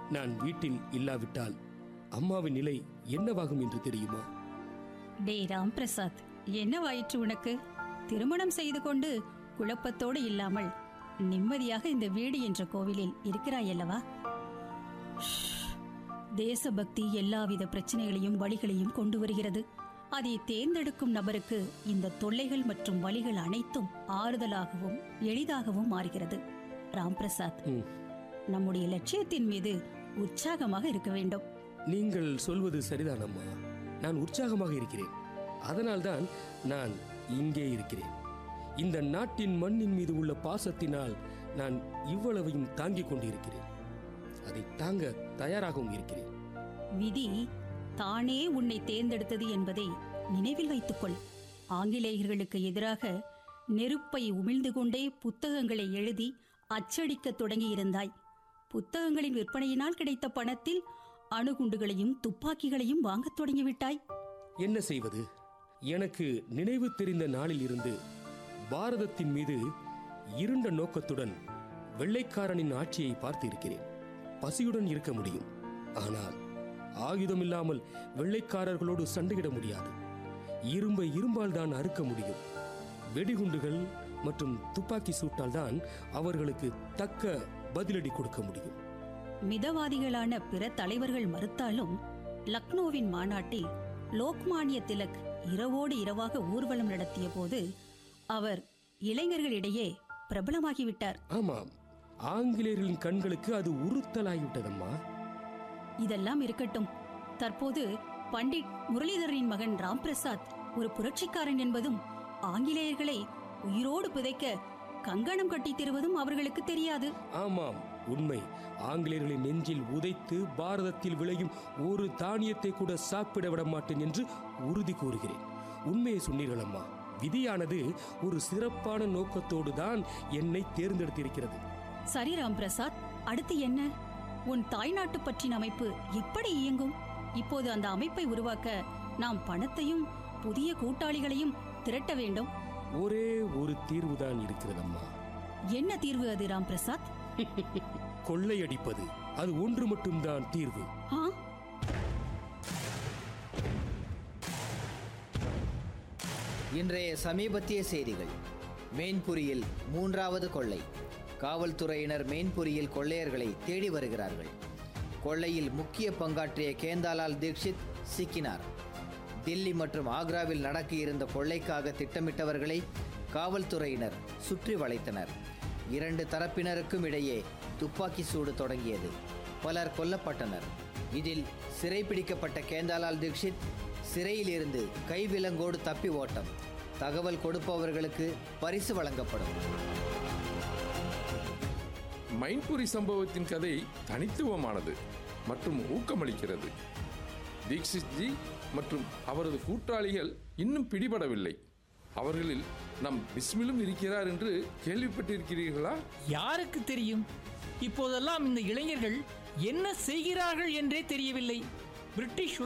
நான் வீட்டில் இல்லாவிட்டால் அம்மாவின் நிலை என்னவாகும் என்று தெரியுமா டேய் ராம் பிரசாத் என்னவாயிற்று உனக்கு திருமணம் செய்து கொண்டு குழப்பத்தோடு இல்லாமல் நிம்மதியாக இந்த வீடு என்ற கோவிலில் இருக்கிறாயல்லவா ஷ். தேசபக்தி எல்லாவித பிரச்சனைகளையும் வழிகளையும் கொண்டு வருகிறது அதை தேர்ந்தெடுக்கும் நபருக்கு இந்த தொல்லைகள் மற்றும் வழிகள் அனைத்தும் ஆறுதலாகவும் எளிதாகவும் மாறுகிறது ராம் பிரசாத் ம், நம்முடைய லட்சியத்தின் மீது உற்சாகமாக இருக்க வேண்டும் நீங்கள் சொல்வது சரிதான் அம்மா நான் உற்சாகமாக இருக்கிறேன் அதனால்தான் நான் இங்கே இருக்கிறேன் இந்த நாட்டின் மண்ணின் மீது உள்ள பாசத்தினால் நான் இவ்வளவையும் தாங்கிக் கொண்டிருக்கிறேன் அதை தாங்க தயாராகவும் இருக்கிறேன் விதி தானே உன்னை தேர்ந்தெடுத்தது என்பதை நினைவில் வைத்துக்கொள் ஆங்கிலேயர்களுக்கு எதிராக நெருப்பை உமிழ்ந்து கொண்டே புத்தகங்களை எழுதி அச்சடிக்க தொடங்கியிருந்தாய் புத்தகங்களின் விற்பனையினால் கிடைத்த பணத்தில் அணுகுண்டுகளையும் துப்பாக்கிகளையும் வாங்கத் தொடங்கிவிட்டாய் என்ன செய்வது எனக்கு நினைவு தெரிந்த நாளில் இருந்து பாரதத்தின் மீது இருண்ட நோக்கத்துடன் வெள்ளைக்காரனின் ஆட்சியை பார்த்து இருக்கிறேன் பசியுடன் இருக்க முடியும் ஆனால் ஆயுதம் இல்லாமல் வெள்ளைக்காரர்களோடு சண்டையிட முடியாது இரும்பை இரும்பால் தான் அறுக்க முடியும் வெடிகுண்டுகள் மற்றும் துப்பாக்கி சூட்டால் தான் அவர்களுக்கு தக்க பதிலடி கொடுக்க முடியும் மிதவாதிகளான பிற தலைவர்கள் மறுத்தாலும் லக்னோவின் மாநாட்டில் லோக்மானிய திலக் இரவோடு இரவாக ஊர்வலம் நடத்திய போது அவர் இளைஞர்களிடையே பிரபலமாகிவிட்டார் ஆமாம் ஆங்கிலேயர்களின் கண்களுக்கு அது உறுத்தலாகிவிட்டதம்மா இதெல்லாம் இருக்கட்டும் தற்போது பண்டிட் முரளிதரனின் மகன் ராம் பிரசாத் ஒரு புரட்சிக்காரன் என்பதும் ஆங்கிலேயர்களை உயிரோடு புதைக்க கங்கணம் கட்டித் தருவதும் அவர்களுக்கு தெரியாது ஆமாம் உண்மை ஆங்கிலேயர்களின் நெஞ்சில் உதைத்து பாரதத்தில் விளையும் ஒரு தானியத்தை கூட சாப்பிட விட மாட்டேன் என்று உறுதி கூறுகிறேன் உண்மையை சொன்னீர்கள் அம்மா விதியானது ஒரு சிறப்பான நோக்கத்தோடு தான் என்னை தேர்ந்தெடுத்திருக்கிறது சரி ராம் பிரசாத் அடுத்து என்ன உன் தாய்நாட்டு பற்றின அமைப்பு எப்படி இயங்கும் இப்போது அந்த அமைப்பை உருவாக்க நாம் பணத்தையும் புதிய கூட்டாளிகளையும் திரட்ட வேண்டும் ஒரே ஒரு தீர்வுதான் இருக்கிறதம்மா என்ன தீர்வு அது ராம் பிரசாத் கொள்ளையடிப்பது அது ஒன்று மட்டும்தான் தீர்வு ஆ இன்றைய சமீபத்திய செய்திகள் மெயின்புரியில் மூன்றாவது கொள்ளை காவல்துறையினர் மெயின்புரியில் கொள்ளையர்களை தேடி வருகிறார்கள் கொள்ளையில் முக்கிய பங்காற்றிய கேந்தாலால் தீக்ஷித் சிக்கினார் தில்லி மற்றும் ஆக்ராவில் நடக்க இருந்த கொள்ளைக்காக திட்டமிட்டவர்களை காவல்துறையினர் சுற்றி வளைத்தனர் இரண்டு தரப்பினருக்கும் இடையே துப்பாக்கி சூடு தொடங்கியது பலர் கொல்லப்பட்டனர் இதில் சிறைப்பிடிக்கப்பட்ட கேந்தாலால் தீக்ஷித் சிறையிலிருந்து கைவிலங்கோடு தப்பி ஓட்டம் தகவல் கொடுப்பவர்களுக்கு பரிசு வழங்கப்படும் மைன்புரி சம்பவத்தின் கதை தனித்துவமானது மற்றும் ஊக்கமளிக்கிறது தீக்ஷித் ஜி மற்றும் அவரது கூட்டாளிகள் இன்னும் பிடிபடவில்லை அவர்களில் நம் பிஸ்மிலும் இருக்கிறார் என்று கேள்விப்பட்டிருக்கிறீர்களா யாருக்கு தெரியும் இப்போதெல்லாம் இந்த இளைஞர்கள் என்ன செய்கிறார்கள் என்றே தெரியவில்லை பிரிட்டிஷ்